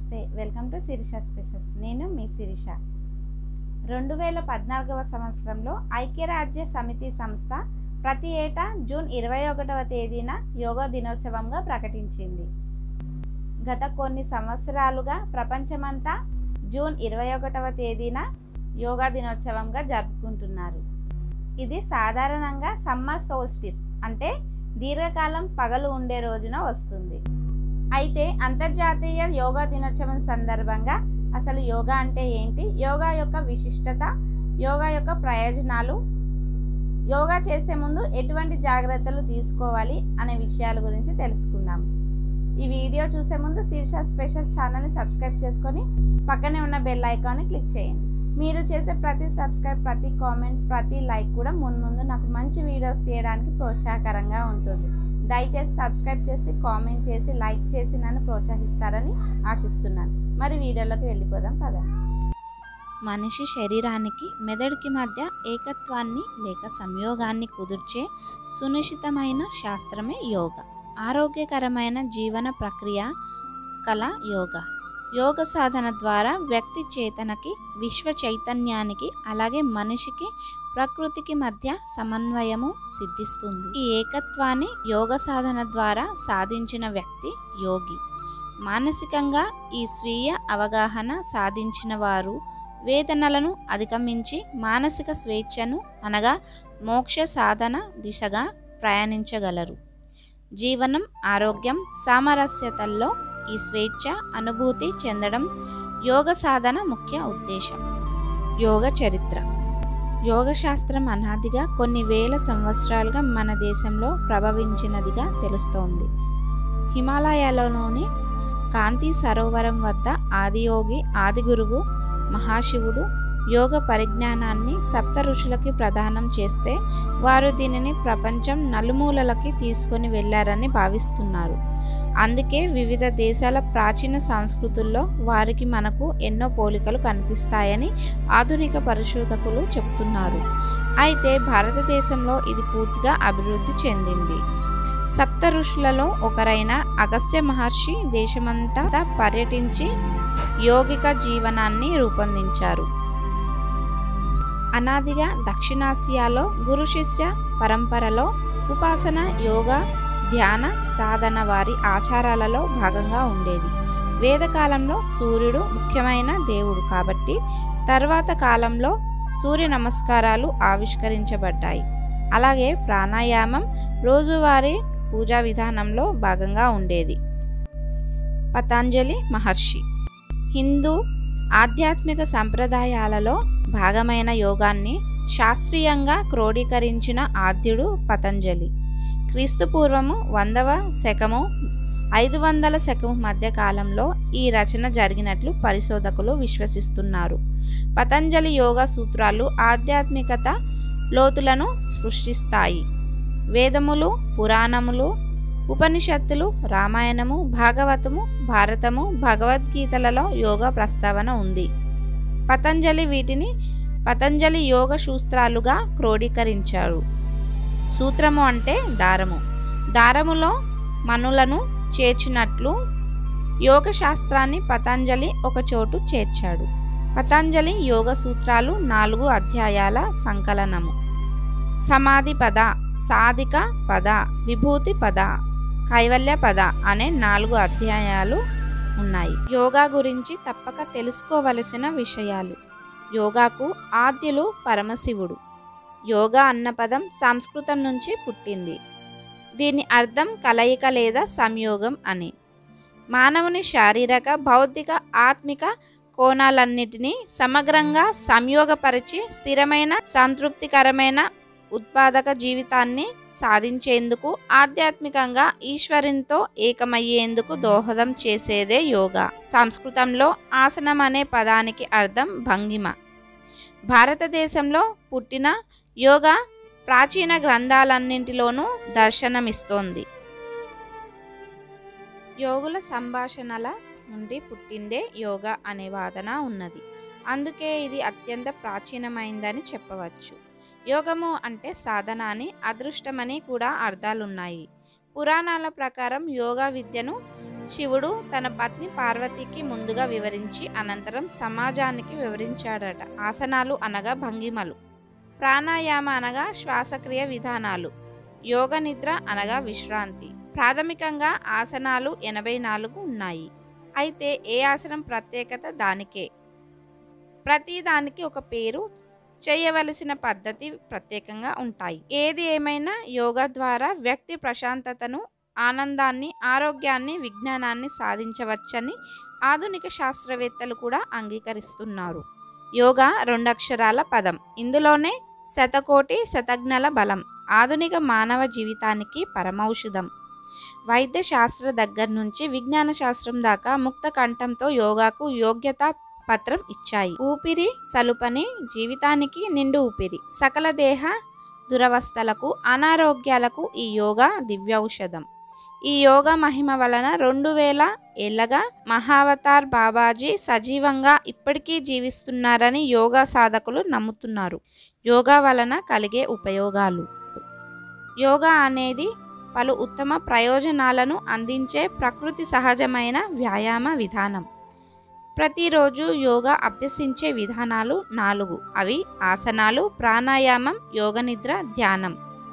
నమస్తే welcome to Sirisha specials నేను మీ శిరీష రెండు వేల పద్నాలుగవ సంవత్సరంలో ఐక్యరాజ్య సమితి సంస్థ ప్రతి ఏటా జూన్ ఇరవై ఒకటవ తేదీన యోగా దినోత్సవంగా ప్రకటించింది గత కొన్ని సంవత్సరాలుగా ప్రపంచమంతా జూన్ ఇరవై ఒకటవ తేదీన యోగా దినోత్సవంగా జరుపుకుంటున్నారు ఇది సాధారణంగా సమ్మర్ సోల్స్టిస్ అంటే దీర్ఘకాలం పగలు ఉండే రోజున వస్తుంది అయితే అంతర్జాతీయ యోగా దినోత్సవం సందర్భంగా అసలు యోగా అంటే ఏంటి యోగా యొక్క విశిష్టత యోగా యొక్క ప్రయోజనాలు యోగా చేసే ముందు ఎటువంటి జాగ్రత్తలు తీసుకోవాలి అనే విషయాల గురించి తెలుసుకుందాం ఈ వీడియో చూసే ముందు శీర్ష స్పెషల్ ఛానల్ని సబ్స్క్రైబ్ చేసుకొని పక్కనే ఉన్న బెల్ ఐకాన్ని క్లిక్ చేయండి మీరు చేసే ప్రతి సబ్స్క్రైబ్ ప్రతి కామెంట్ ప్రతి లైక్ కూడా ముందు ముందు నాకు మంచి వీడియోస్ తీయడానికి ప్రోత్సాహకరంగా ఉంటుంది దయచేసి సబ్స్క్రైబ్ చేసి కామెంట్ చేసి లైక్ చేసి నన్ను ప్రోత్సహిస్తారని ఆశిస్తున్నాను మరి వీడియోలోకి వెళ్ళిపోదాం పదండి మనిషి శరీరానికి మెదడుకి మధ్య ఏకత్వాన్ని లేక సంయోగాన్ని కుదిర్చే సునిశ్చితమైన శాస్త్రమే యోగా ఆరోగ్యకరమైన జీవన ప్రక్రియ కల యోగా యోగ సాధన ద్వారా వ్యక్తి చేతనకి విశ్వ చైతన్యానికి అలాగే మనిషికి ప్రకృతికి మధ్య సమన్వయము సిద్ధిస్తుంది ఈ ఏకత్వాన్ని యోగ సాధన ద్వారా సాధించిన వ్యక్తి యోగి మానసికంగా ఈ స్వీయ అవగాహన సాధించిన వారు వేదనలను అధిగమించి మానసిక స్వేచ్ఛను అనగా మోక్ష సాధన దిశగా ప్రయాణించగలరు జీవనం ఆరోగ్యం సామరస్యతల్లో ఈ స్వేచ్ఛ అనుభూతి చెందడం యోగ సాధన ముఖ్య ఉద్దేశం యోగ చరిత్ర యోగ శాస్త్రం అనాదిగా కొన్ని వేల సంవత్సరాలుగా మన దేశంలో ప్రభవించినదిగా తెలుస్తోంది హిమాలయాలలోని కాంతి సరోవరం వద్ద ఆదియోగి ఆదిగురువు మహాశివుడు యోగ పరిజ్ఞానాన్ని సప్త ఋషులకి ప్రదానం చేస్తే వారు దీనిని ప్రపంచం నలుమూలలకి తీసుకొని వెళ్ళారని భావిస్తున్నారు అందుకే వివిధ దేశాల ప్రాచీన సంస్కృతుల్లో వారికి మనకు ఎన్నో పోలికలు కనిపిస్తాయని ఆధునిక పరిశోధకులు చెబుతున్నారు అయితే భారతదేశంలో ఇది పూర్తిగా అభివృద్ధి చెందింది సప్త ఋషులలో ఒకరైన అగస్త్య మహర్షి దేశమంతా పర్యటించి యోగిక జీవనాన్ని రూపొందించారు అనాదిగా దక్షిణాసియాలో గురు శిష్య పరంపరలో ఉపాసన యోగా ధ్యాన సాధన వారి ఆచారాలలో భాగంగా ఉండేది వేదకాలంలో సూర్యుడు ముఖ్యమైన దేవుడు కాబట్టి తర్వాత కాలంలో సూర్య నమస్కారాలు ఆవిష్కరించబడ్డాయి అలాగే ప్రాణాయామం రోజువారీ పూజా విధానంలో భాగంగా ఉండేది పతంజలి మహర్షి హిందూ ఆధ్యాత్మిక సంప్రదాయాలలో భాగమైన యోగాన్ని శాస్త్రీయంగా క్రోడీకరించిన ఆద్యుడు పతంజలి క్రీస్తు పూర్వము వందవ శకము ఐదు వందల శకము మధ్య కాలంలో ఈ రచన జరిగినట్లు పరిశోధకులు విశ్వసిస్తున్నారు పతంజలి యోగా సూత్రాలు ఆధ్యాత్మికత లోతులను సృష్టిస్తాయి వేదములు పురాణములు ఉపనిషత్తులు రామాయణము భాగవతము భారతము భగవద్గీతలలో యోగా ప్రస్తావన ఉంది పతంజలి వీటిని పతంజలి యోగ సూత్రాలుగా క్రోడీకరించారు సూత్రము అంటే దారము దారములో మనులను చేర్చినట్లు యోగ శాస్త్రాన్ని పతంజలి ఒక చోటు చేర్చాడు పతంజలి యోగ సూత్రాలు నాలుగు అధ్యాయాల సంకలనము సమాధి పద సాధిక పద విభూతి పద కైవల్య పద అనే నాలుగు అధ్యాయాలు ఉన్నాయి యోగా గురించి తప్పక తెలుసుకోవలసిన విషయాలు యోగాకు ఆద్యులు పరమశివుడు యోగా అన్న పదం సంస్కృతం నుంచి పుట్టింది దీని అర్థం కలయిక లేదా సంయోగం అని మానవుని శారీరక భౌతిక ఆత్మిక కోణాలన్నిటినీ సమగ్రంగా సంయోగపరిచి స్థిరమైన సంతృప్తికరమైన ఉత్పాదక జీవితాన్ని సాధించేందుకు ఆధ్యాత్మికంగా ఈశ్వరునితో ఏకమయ్యేందుకు దోహదం చేసేదే యోగా సంస్కృతంలో ఆసనం అనే పదానికి అర్థం భంగిమ భారతదేశంలో పుట్టిన యోగా ప్రాచీన గ్రంథాలన్నింటిలోనూ దర్శనమిస్తోంది యోగుల సంభాషణల నుండి పుట్టిందే యోగా అనే వాదన ఉన్నది అందుకే ఇది అత్యంత ప్రాచీనమైందని చెప్పవచ్చు యోగము అంటే సాధన అని అదృష్టమని కూడా అర్థాలున్నాయి పురాణాల ప్రకారం యోగా విద్యను శివుడు తన పత్ని పార్వతికి ముందుగా వివరించి అనంతరం సమాజానికి వివరించాడట ఆసనాలు అనగా భంగిమలు ప్రాణాయామ అనగా శ్వాసక్రియ విధానాలు యోగ నిద్ర అనగా విశ్రాంతి ప్రాథమికంగా ఆసనాలు ఎనభై నాలుగు ఉన్నాయి అయితే ఏ ఆసనం ప్రత్యేకత దానికే ప్రతి దానికి ఒక పేరు చేయవలసిన పద్ధతి ప్రత్యేకంగా ఉంటాయి ఏది ఏమైనా యోగా ద్వారా వ్యక్తి ప్రశాంతతను ఆనందాన్ని ఆరోగ్యాన్ని విజ్ఞానాన్ని సాధించవచ్చని ఆధునిక శాస్త్రవేత్తలు కూడా అంగీకరిస్తున్నారు యోగా రెండు అక్షరాల పదం ఇందులోనే శతకోటి శతజ్ఞల బలం ఆధునిక మానవ జీవితానికి పరమౌషధం వైద్య శాస్త్ర దగ్గర నుంచి విజ్ఞాన శాస్త్రం దాకా ముక్త కంఠంతో యోగాకు యోగ్యత పత్రం ఇచ్చాయి ఊపిరి సలుపని జీవితానికి నిండు ఊపిరి సకల దేహ దురవస్థలకు అనారోగ్యాలకు ఈ యోగా దివ్యౌషధం ఈ యోగా మహిమ వలన రెండు వేల ఏళ్ళగా మహావతార్ బాబాజీ సజీవంగా ఇప్పటికీ జీవిస్తున్నారని యోగా సాధకులు నమ్ముతున్నారు యోగా వలన కలిగే ఉపయోగాలు యోగా అనేది పలు ఉత్తమ ప్రయోజనాలను అందించే ప్రకృతి సహజమైన వ్యాయామ విధానం ప్రతిరోజు యోగా అభ్యసించే విధానాలు నాలుగు అవి ఆసనాలు ప్రాణాయామం యోగ నిద్ర ధ్యానం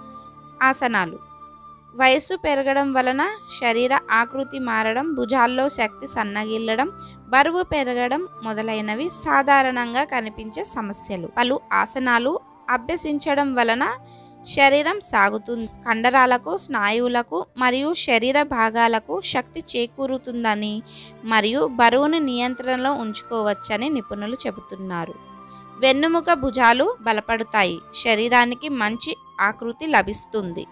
ఆసనాలు వయస్సు పెరగడం వలన శరీర ఆకృతి మారడం భుజాల్లో శక్తి సన్నగిల్లడం బరువు పెరగడం మొదలైనవి సాధారణంగా కనిపించే సమస్యలు పలు ఆసనాలు అభ్యసించడం వలన శరీరం సాగుతుంది కండరాలకు స్నాయువులకు మరియు శరీర భాగాలకు శక్తి చేకూరుతుందని మరియు బరువును నియంత్రణలో ఉంచుకోవచ్చని నిపుణులు చెబుతున్నారు వెన్నుముక భుజాలు బలపడతాయి శరీరానికి మంచి ఆకృతి లభిస్తుంది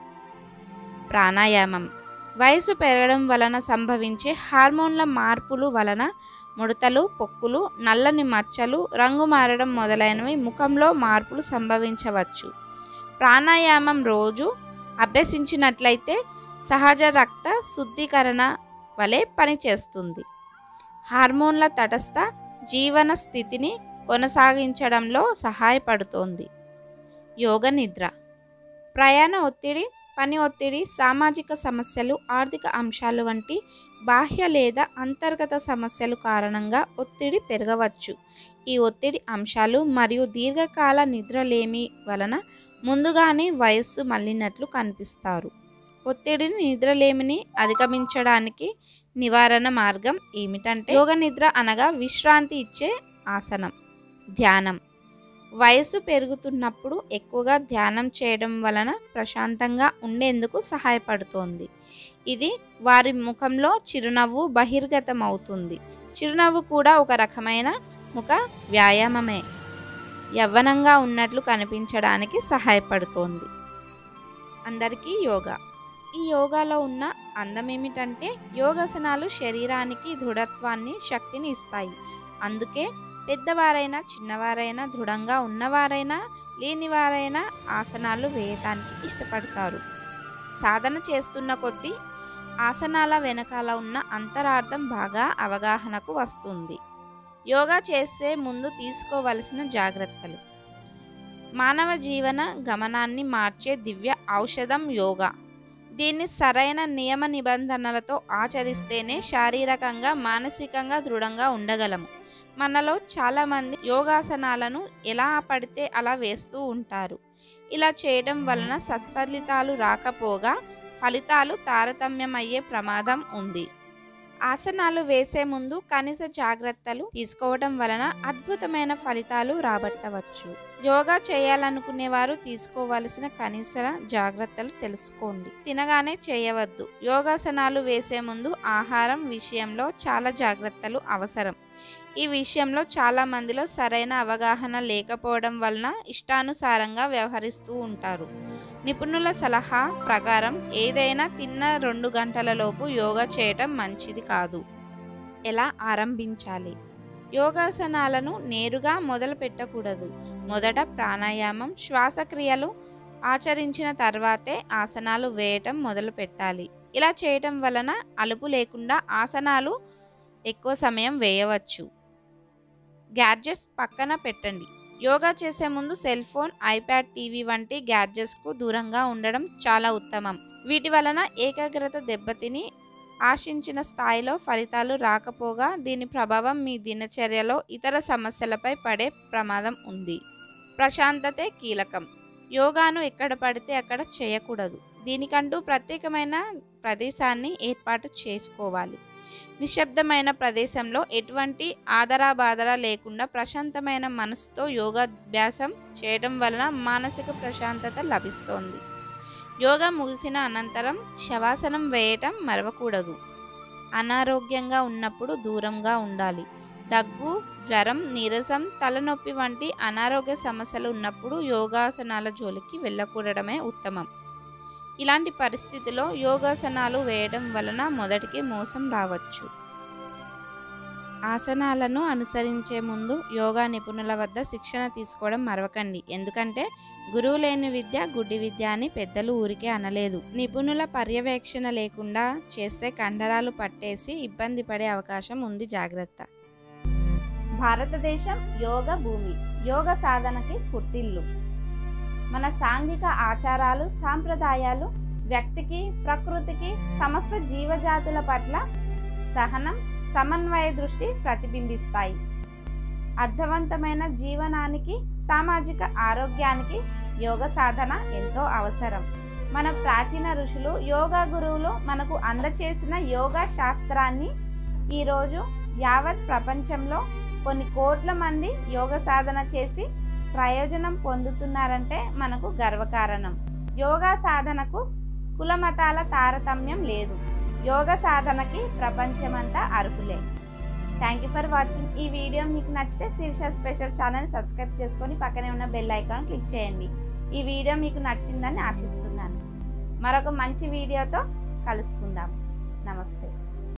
ప్రాణాయామం వయసు పెరగడం వలన సంభవించే హార్మోన్ల మార్పులు వలన ముడతలు పొక్కులు నల్లని మచ్చలు రంగు మారడం మొదలైనవి ముఖంలో మార్పులు సంభవించవచ్చు ప్రాణాయామం రోజు అభ్యసించినట్లయితే సహజ రక్త శుద్ధీకరణ వలె పనిచేస్తుంది హార్మోన్ల తటస్థ జీవన స్థితిని కొనసాగించడంలో సహాయపడుతోంది యోగ నిద్ర ప్రయాణ ఒత్తిడి పని ఒత్తిడి సామాజిక సమస్యలు ఆర్థిక అంశాలు వంటి బాహ్య లేదా అంతర్గత సమస్యలు కారణంగా ఒత్తిడి పెరగవచ్చు ఈ ఒత్తిడి అంశాలు మరియు దీర్ఘకాల నిద్రలేమి వలన ముందుగానే వయస్సు మళ్ళినట్లు కనిపిస్తారు ఒత్తిడిని నిద్రలేమిని అధిగమించడానికి నివారణ మార్గం ఏమిటంటే యోగ నిద్ర అనగా విశ్రాంతి ఇచ్చే ఆసనం ధ్యానం వయసు పెరుగుతున్నప్పుడు ఎక్కువగా ధ్యానం చేయడం వలన ప్రశాంతంగా ఉండేందుకు సహాయపడుతోంది ఇది వారి ముఖంలో చిరునవ్వు బహిర్గతం అవుతుంది చిరునవ్వు కూడా ఒక రకమైన ముఖ వ్యాయామమే యవ్వనంగా ఉన్నట్లు కనిపించడానికి సహాయపడుతోంది అందరికీ యోగా ఈ యోగాలో ఉన్న అందం ఏమిటంటే యోగాసనాలు శరీరానికి దృఢత్వాన్ని శక్తిని ఇస్తాయి అందుకే పెద్దవారైనా చిన్నవారైనా దృఢంగా ఉన్నవారైనా లేనివారైనా ఆసనాలు వేయటానికి ఇష్టపడతారు సాధన చేస్తున్న కొద్దీ ఆసనాల వెనకాల ఉన్న అంతరార్థం బాగా అవగాహనకు వస్తుంది యోగా చేసే ముందు తీసుకోవలసిన జాగ్రత్తలు మానవ జీవన గమనాన్ని మార్చే దివ్య ఔషధం యోగా దీన్ని సరైన నియమ నిబంధనలతో ఆచరిస్తేనే శారీరకంగా మానసికంగా దృఢంగా ఉండగలము మనలో చాలామంది యోగాసనాలను ఎలా పడితే అలా వేస్తూ ఉంటారు ఇలా చేయడం వలన సత్ఫలితాలు రాకపోగా ఫలితాలు తారతమ్యమయ్యే ప్రమాదం ఉంది ఆసనాలు వేసే ముందు కనీస జాగ్రత్తలు తీసుకోవడం వలన అద్భుతమైన ఫలితాలు రాబట్టవచ్చు యోగా చేయాలనుకునేవారు తీసుకోవలసిన కనీస జాగ్రత్తలు తెలుసుకోండి తినగానే చేయవద్దు యోగాసనాలు వేసే ముందు ఆహారం విషయంలో చాలా జాగ్రత్తలు అవసరం ఈ విషయంలో చాలా మందిలో సరైన అవగాహన లేకపోవడం వలన ఇష్టానుసారంగా వ్యవహరిస్తూ ఉంటారు నిపుణుల సలహా ప్రకారం ఏదైనా తిన్న రెండు గంటలలోపు యోగా చేయటం మంచిది కాదు ఎలా ఆరంభించాలి యోగాసనాలను నేరుగా మొదలు పెట్టకూడదు మొదట ప్రాణాయామం శ్వాసక్రియలు ఆచరించిన తర్వాతే ఆసనాలు వేయటం మొదలు పెట్టాలి ఇలా చేయటం వలన అలుపు లేకుండా ఆసనాలు ఎక్కువ సమయం వేయవచ్చు గ్యాడ్జెట్స్ పక్కన పెట్టండి యోగా చేసే ముందు సెల్ ఫోన్ ఐప్యాడ్ టీవీ వంటి గ్యాడ్జెట్స్కు దూరంగా ఉండడం చాలా ఉత్తమం వీటి వలన ఏకాగ్రత దెబ్బతిని ఆశించిన స్థాయిలో ఫలితాలు రాకపోగా దీని ప్రభావం మీ దినచర్యలో ఇతర సమస్యలపై పడే ప్రమాదం ఉంది ప్రశాంతతే కీలకం యోగాను ఎక్కడ పడితే అక్కడ చేయకూడదు దీనికంటూ ప్రత్యేకమైన ప్రదేశాన్ని ఏర్పాటు చేసుకోవాలి నిశ్శబ్దమైన ప్రదేశంలో ఎటువంటి ఆదరాబాదరా లేకుండా ప్రశాంతమైన మనసుతో యోగాభ్యాసం చేయడం వలన మానసిక ప్రశాంతత లభిస్తోంది యోగా ముగిసిన అనంతరం శవాసనం వేయటం మరవకూడదు అనారోగ్యంగా ఉన్నప్పుడు దూరంగా ఉండాలి దగ్గు జ్వరం నీరసం తలనొప్పి వంటి అనారోగ్య సమస్యలు ఉన్నప్పుడు యోగాసనాల జోలికి వెళ్ళకూడడమే ఉత్తమం ఇలాంటి పరిస్థితిలో యోగాసనాలు వేయడం వలన మొదటికి మోసం రావచ్చు ఆసనాలను అనుసరించే ముందు యోగా నిపుణుల వద్ద శిక్షణ తీసుకోవడం మరవకండి ఎందుకంటే గురువు లేని విద్య గుడ్డి విద్య అని పెద్దలు ఊరికే అనలేదు నిపుణుల పర్యవేక్షణ లేకుండా చేస్తే కండరాలు పట్టేసి ఇబ్బంది పడే అవకాశం ఉంది జాగ్రత్త భారతదేశం యోగ భూమి యోగ సాధనకి పుట్టిల్లు మన సాంఘిక ఆచారాలు సాంప్రదాయాలు వ్యక్తికి ప్రకృతికి సమస్త జీవజాతుల పట్ల సహనం సమన్వయ దృష్టి ప్రతిబింబిస్తాయి అర్థవంతమైన జీవనానికి సామాజిక ఆరోగ్యానికి యోగ సాధన ఎంతో అవసరం మన ప్రాచీన ఋషులు యోగా గురువులు మనకు అందచేసిన యోగా శాస్త్రాన్ని ఈరోజు యావత్ ప్రపంచంలో కొన్ని కోట్ల మంది యోగ సాధన చేసి ప్రయోజనం పొందుతున్నారంటే మనకు గర్వకారణం యోగా సాధనకు కులమతాల తారతమ్యం లేదు యోగ సాధనకి ప్రపంచమంతా అర్హులే థ్యాంక్ యూ ఫర్ వాచింగ్ ఈ వీడియో మీకు నచ్చితే శీర్ష స్పెషల్ ఛానల్ సబ్స్క్రైబ్ చేసుకొని పక్కనే ఉన్న బెల్ ఐకాన్ క్లిక్ చేయండి ఈ వీడియో మీకు నచ్చిందని ఆశిస్తున్నాను మరొక మంచి వీడియోతో కలుసుకుందాం నమస్తే